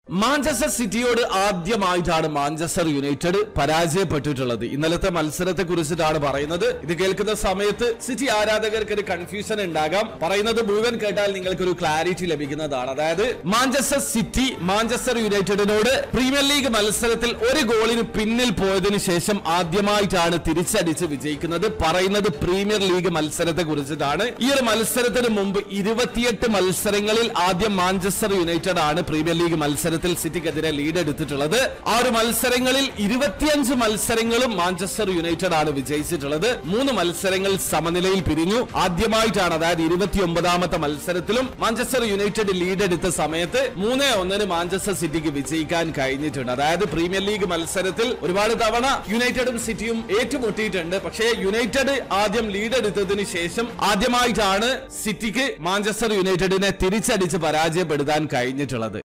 Manchester സിറ്റിയോട് ആദ്യമായിട്ടാണ് Manchester United പരാജയപ്പെട്ടിട്ടുള്ളത് ഇന്നലത്തെ മത്സരത്തെ കുറിച്ചിട്ടാണ് പറയുന്നത് ഇത് കേൾക്കുന്ന സമയത്ത് സിറ്റി ആരാധകർക്ക് ഒരു കൺഫ്യൂഷൻ ഉണ്ടാകാം പറയുന്നത് മുഴുവൻ കേട്ടാൽ നിങ്ങൾക്ക് ഒരു ക്ലാരിറ്റി ലഭിക്കുന്നതാണ് അതായത് മാഞ്ചസ്റ്റർ സിറ്റി മാഞ്ചസ്റ്റർ യുണൈറ്റഡിനോട് പ്രീമിയർ ലീഗ് മത്സരത്തിൽ ഒരു ഗോളിന് പിന്നിൽ പോയതിനു ശേഷം ആദ്യമായിട്ടാണ് തിരിച്ചടിച്ച് വിജയിക്കുന്നത് പറയുന്നത് പ്രീമിയർ ലീഗ് മത്സരത്തെ കുറിച്ചിട്ടാണ് ഈ ഒരു മത്സരത്തിന് മുമ്പ് ഇരുപത്തിയെട്ട് മത്സരങ്ങളിൽ ആദ്യം മാഞ്ചസ്റ്റർ യുണൈറ്റഡ് ആണ് പ്രീമിയർ ലീഗ് മത്സരത്തിൽ സിറ്റിക്കെതിരെ ലീഡ് എടുത്തിട്ടുള്ളത് ആ ഒരു മത്സരങ്ങളിൽ ഇരുപത്തിയഞ്ച് മത്സരങ്ങളും മാഞ്ചസ്റ്റർ യുണൈറ്റഡ് ആണ് വിജയിച്ചിട്ടുള്ളത് മൂന്ന് മത്സരങ്ങൾ സമനിലയിൽ പിരിഞ്ഞു ആദ്യമായിട്ടാണ് അതായത് ഇരുപത്തിയൊമ്പതാമത്തെ മത്സരത്തിലും മാഞ്ചസ്റ്റർ യുണൈറ്റഡ് ലീഡ് എടുത്ത സമയത്ത് മൂന്നേ ഒന്നിന് മാഞ്ചസ്റ്റർ സിറ്റിക്ക് വിജയിക്കാൻ കഴിഞ്ഞിട്ടുണ്ട് അതായത് പ്രീമിയർ ലീഗ് മത്സരത്തിൽ ഒരുപാട് തവണ യുണൈറ്റഡും സിറ്റിയും ഏറ്റുമുട്ടിയിട്ടുണ്ട് പക്ഷേ യുണൈറ്റഡ് ആദ്യം ലീഡ് എടുത്തതിന് ശേഷം ആദ്യമായിട്ടാണ് സിറ്റിക്ക് മാഞ്ചസ്റ്റർ യുണൈറ്റഡിനെ തിരിച്ചടിച്ച് പരാജയപ്പെടുത്താൻ കഴിഞ്ഞിട്ടുള്ളത്